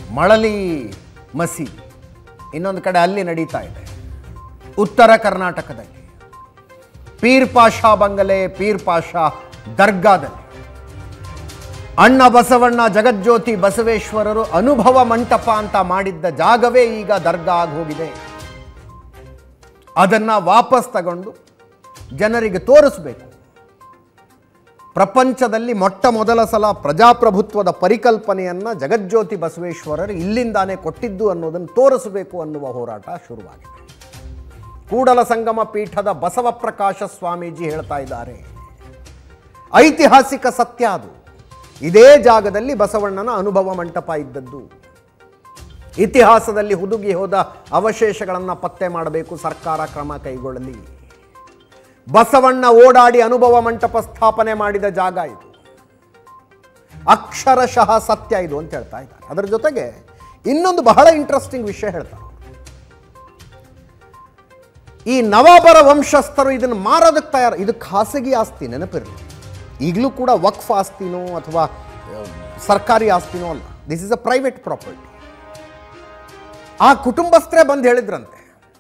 ಮಳಲಿ ಮಸೀದಿ ಇನ್ನೊಂದು ಕಡೆ ಅಲ್ಲಿ ನಡೀತಾ ಇದೆ ಉತ್ತರ ಕರ್ನಾಟಕದಲ್ಲಿ ಪೀರ್ ಪಾಷಾ ಬಂಗಲೆ ಪೀರ್ ಪಾಷಾ ದರ್ಗಾದಲ್ಲಿ ಅಣ್ಣ ಬಸವಣ್ಣ ಜಗಜ್ಯೋತಿ ಬಸವೇಶ್ವರರು ಅನುಭವ ಮಂಟಪ ಅಂತ ಮಾಡಿದ್ದ ಜಾಗವೇ ಈಗ ದರ್ಗಾ ಆಗಿ ಹೋಗಿದೆ ಅದನ್ನು ವಾಪಸ್ ತಗೊಂಡು ಜನರಿಗೆ ತೋರಿಸ್ಬೇಕು ಪ್ರಪಂಚದಲ್ಲಿ ಮೊಟ್ಟ ಮೊದಲ ಸಲ ಪ್ರಜಾಪ್ರಭುತ್ವದ ಪರಿಕಲ್ಪನೆಯನ್ನು ಜಗಜ್ಯೋತಿ ಬಸವೇಶ್ವರರು ಇಲ್ಲಿಂದಾನೇ ಕೊಟ್ಟಿದ್ದು ಅನ್ನೋದನ್ನು ತೋರಿಸಬೇಕು ಅನ್ನುವ ಹೋರಾಟ ಶುರುವಾಗಿದೆ ಕೂಡಲ ಸಂಗಮ ಪೀಠದ ಬಸವಪ್ರಕಾಶ ಸ್ವಾಮೀಜಿ ಹೇಳ್ತಾ ಇದ್ದಾರೆ ಐತಿಹಾಸಿಕ ಸತ್ಯ ಅದು ಇದೇ ಜಾಗದಲ್ಲಿ ಬಸವಣ್ಣನ ಅನುಭವ ಮಂಟಪ ಇದ್ದದ್ದು ಇತಿಹಾಸದಲ್ಲಿ ಹುದುಗಿ ಹೋದ ಅವಶೇಷಗಳನ್ನು ಪತ್ತೆ ಮಾಡಬೇಕು ಸರ್ಕಾರ ಕ್ರಮ ಕೈಗೊಳ್ಳಲಿ ಬಸವಣ್ಣ ಓಡಾಡಿ ಅನುಭವ ಮಂಟಪ ಸ್ಥಾಪನೆ ಮಾಡಿದ ಜಾಗ ಇದು ಅಕ್ಷರಶಃ ಸತ್ಯ ಇದು ಅಂತ ಹೇಳ್ತಾ ಇದ್ದಾರೆ ಅದರ ಜೊತೆಗೆ ಇನ್ನೊಂದು ಬಹಳ ಇಂಟ್ರೆಸ್ಟಿಂಗ್ ವಿಷಯ ಹೇಳ್ತಾರೆ ಈ ನವಾಬರ ವಂಶಸ್ಥರು ಇದನ್ನು ಮಾರೋದಕ್ಕೆ ತಯಾರು ಇದು ಖಾಸಗಿ ಆಸ್ತಿ ನೆನಪಿರಲಿ ಈಗಲೂ ಕೂಡ ವಕ್ಫ್ ಆಸ್ತಿನೋ ಅಥವಾ ಆ, ಸರ್ಕಾರಿ ಆಸ್ತಿನೋ ಅಲ್ಲ this is a private property ಆ ಕುಟುಂಬಸ್ಥರೇ ಬಂದು ಹೇಳಿದ್ರಂತೆ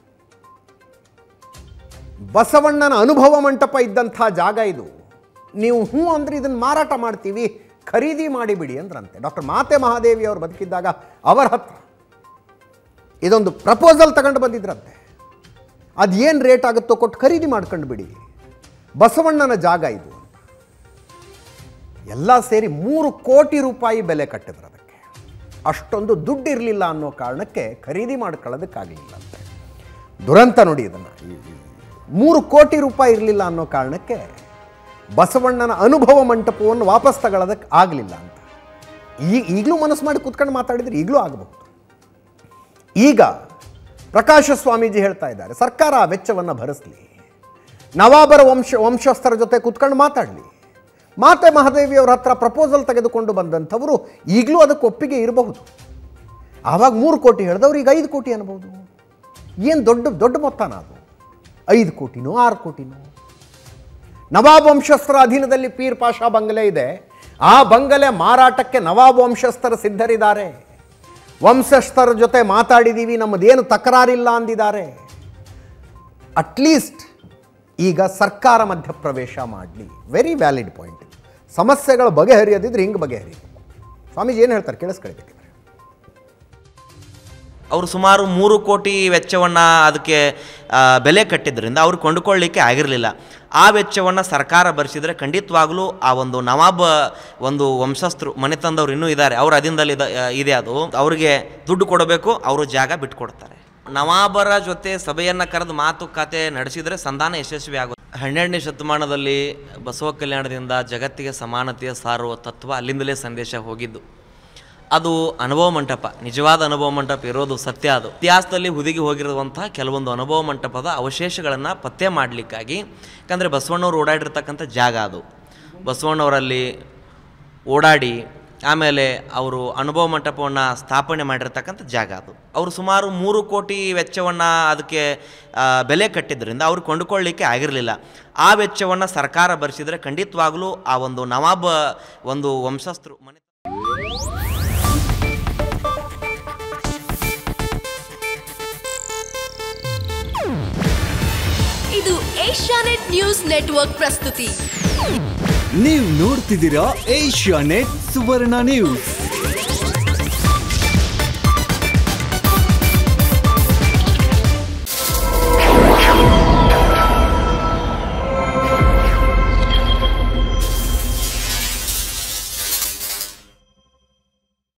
ಬಸವಣ್ಣನ ಅನುಭವ ಮಂಟಪ ಇದ್ದಂಥ ಜಾಗ ಇದು ನೀವು ಹ್ಞೂ ಅಂದ್ರೆ ಇದನ್ನು ಮಾರಾಟ ಮಾಡ್ತೀವಿ ಖರೀದಿ ಮಾಡಿಬಿಡಿ ಅಂದ್ರಂತೆ ಡಾಕ್ಟರ್ ಮಾತೆ ಮಹಾದೇವಿ ಅವರು ಬದುಕಿದ್ದಾಗ ಅವರ ಹತ್ರ ಇದೊಂದು ಪ್ರಪೋಸಲ್ ತಗೊಂಡು ಬಂದಿದ್ರಂತೆ ಅದೇನು ರೇಟ್ ಆಗುತ್ತೋ ಕೊಟ್ಟು ಖರೀದಿ ಮಾಡ್ಕೊಂಡು ಬಿಡಿ ಬಸವಣ್ಣನ ಜಾಗ ಇದು ಅಂತ ಎಲ್ಲ ಸೇರಿ ಮೂರು ಕೋಟಿ ರೂಪಾಯಿ ಬೆಲೆ ಕಟ್ಟಿದ್ರು ಅದಕ್ಕೆ ಅಷ್ಟೊಂದು ದುಡ್ಡು ಇರಲಿಲ್ಲ ಅನ್ನೋ ಕಾರಣಕ್ಕೆ ಖರೀದಿ ಮಾಡ್ಕೊಳ್ಳೋದಕ್ಕಾಗಲಿಲ್ಲ ಅಂತೆ ದುರಂತ ನೋಡಿ ಇದನ್ನು ಮೂರು ಕೋಟಿ ರೂಪಾಯಿ ಇರಲಿಲ್ಲ ಅನ್ನೋ ಕಾರಣಕ್ಕೆ ಬಸವಣ್ಣನ ಅನುಭವ ಮಂಟಪವನ್ನು ವಾಪಸ್ ತಗೊಳ್ಳೋದಕ್ಕೆ ಆಗಲಿಲ್ಲ ಅಂತ ಈ ಈಗಲೂ ಮನಸ್ಸು ಮಾಡಿ ಕೂತ್ಕೊಂಡು ಮಾತಾಡಿದರೆ ಈಗಲೂ ಆಗಬಹುದು ಈಗ ಪ್ರಕಾಶ ಸ್ವಾಮೀಜಿ ಹೇಳ್ತಾ ಇದ್ದಾರೆ ಸರ್ಕಾರ ಆ ವೆಚ್ಚವನ್ನು ಭರಿಸಲಿ ನವಾಬರ ವಂಶ ವಂಶಸ್ಥರ ಜೊತೆ ಕೂತ್ಕೊಂಡು ಮಾತಾಡಲಿ ಮಾತೆ ಮಹಾದೇವಿಯವರ ಹತ್ರ ಪ್ರಪೋಸಲ್ ತೆಗೆದುಕೊಂಡು ಬಂದಂಥವರು ಈಗಲೂ ಅದಕ್ಕೆ ಒಪ್ಪಿಗೆ ಇರಬಹುದು ಆವಾಗ ಮೂರು ಕೋಟಿ ಹೇಳಿದವ್ರು ಈಗ ಐದು ಕೋಟಿ ಅನ್ಬೋದು ಏನು ದೊಡ್ಡ ದೊಡ್ಡ ಮೊತ್ತನ ಅದು ಐದು ಕೋಟಿನೋ ಆರು ಕೋಟಿನೋ ನವಾಬ್ ವಂಶಸ್ಥರ ಅಧೀನದಲ್ಲಿ ಪೀರ್ ಪಾಷಾ ಬಂಗಲೆ ಇದೆ ಆ ಬಂಗಲೆ ಮಾರಾಟಕ್ಕೆ ನವಾಬ್ ವಂಶಸ್ಥರು ಸಿದ್ಧರಿದ್ದಾರೆ ವಂಶಸ್ಥರ ಜೊತೆ ಮಾತಾಡಿದ್ದೀವಿ ನಮ್ಮದೇನು ತಕರಾರಿಲ್ಲ ಅಂದಿದ್ದಾರೆ ಅಟ್ಲೀಸ್ಟ್ ಈಗ ಸರ್ಕಾರ ಮಧ್ಯಪ್ರವೇಶ ಮಾಡಲಿ ವೆರಿ ವ್ಯಾಲಿಡ್ ಪಾಯಿಂಟ್ ಸಮಸ್ಯೆಗಳು ಬಗೆಹರಿಯೋದಿದ್ರೆ ಹಿಂಗೆ ಬಗೆಹರಿಬೇಕು ಸ್ವಾಮೀಜಿ ಏನು ಹೇಳ್ತಾರೆ ಕೇಳಿಸ್ಕೊಳ್ಬೇಕಿದ್ರೆ ಅವರು ಸುಮಾರು ಮೂರು ಕೋಟಿ ವೆಚ್ಚವನ್ನು ಅದಕ್ಕೆ ಆ, ಬೆಲೆ ಕಟ್ಟಿದ್ರಿಂದ ಅವ್ರು ಕೊಂಡುಕೊಳ್ಳಿಕ್ಕೆ ಆಗಿರಲಿಲ್ಲ ಆ ವೆಚ್ಚವನ್ನು ಸರ್ಕಾರ ಭರಿಸಿದರೆ ಖಂಡಿತವಾಗ್ಲೂ ಆ ಒಂದು ನವಾಬ್ ಒಂದು ವಂಶಸ್ಥರು ಮನೆ ತಂದವ್ರು ಇನ್ನೂ ಇದ್ದಾರೆ ಅವ್ರ ಅಧೀನದಲ್ಲಿ ಇದ- ಆ, ಇದೆ ಅದು ಅವ್ರಿಗೆ ದುಡ್ಡು ಕೊಡಬೇಕು ಅವರು ಜಾಗ ಬಿಟ್ಕೊಡ್ತಾರೆ ನವಾಬರ ಜೊತೆ ಸಭೆಯನ್ನು ಕರೆದು ಮಾತುಕತೆ ನಡೆಸಿದರೆ ಸಂಧಾನ ಯಶಸ್ವಿ ಆಗುತ್ತೆ ಹನ್ನೆರಡನೇ ಶತಮಾನದಲ್ಲಿ ಬಸವ ಕಲ್ಯಾಣದಿಂದ ಜಗತ್ತಿಗೆ ಸಮಾನತೆಯ ಸಾರುವ ತತ್ವ ಅಲ್ಲಿಂದಲೇ ಸಂದೇಶ ಹೋಗಿದ್ದು ಅದು ಅನುಭವ ಮಂಟಪ ನಿಜವಾದ ಅನುಭವ ಮಂಟಪ ಇರೋದು ಸತ್ಯ ಅದು ಇತಿಹಾಸದಲ್ಲಿ ಹುದುಗಿ ಹೋಗಿರುವಂತಹ ಕೆಲವೊಂದು ಅನುಭವ ಮಂಟಪದ ಅವಶೇಷಗಳನ್ನು ಪತ್ತೆ ಮಾಡಲಿಕ್ಕಾಗಿ ಯಾಕಂದರೆ ಬಸವಣ್ಣವ್ರು ಓಡಾಡಿರ್ತಕ್ಕಂಥ ಜಾಗ ಅದು ಬಸವಣ್ಣವರಲ್ಲಿ ಓಡಾಡಿ ಆಮೇಲೆ ಅವರು ಅನುಭವ ಮಂಟಪವನ್ನು ಸ್ಥಾಪನೆ ಮಾಡಿರ್ತಕ್ಕಂಥ ಜಾಗ ಅದು ಅವರು ಸುಮಾರು ಮೂರು ಕೋಟಿ ವೆಚ್ಚವನ್ನು ಅದಕ್ಕೆ ಆ, ಬೆಲೆ ಕಟ್ಟಿದ್ರಿಂದ ಅವ್ರು ಕೊಂಡುಕೊಳ್ಳಿಕ್ಕೆ ಆಗಿರಲಿಲ್ಲ ಆ ವೆಚ್ಚವನ್ನು ಸರ್ಕಾರ ಭರಿಸಿದರೆ ಖಂಡಿತವಾಗ್ಲೂ ಆ ಒಂದು ನವಾಬ್ ಒಂದು ವಂಶಸ್ಥರು ಮನೆ ಇದು ಏಷ್ಯಾನೆಟ್ ನ್ಯೂಸ್ ನೆಟ್ವರ್ಕ್ ಪ್ರಸ್ತುತಿ ನೀವು ನೋಡ್ತಿದ್ದೀರಾ ಏಷ್ಯಾ ನೆಟ್ ಸುವರ್ಣ ನ್ಯೂಸ್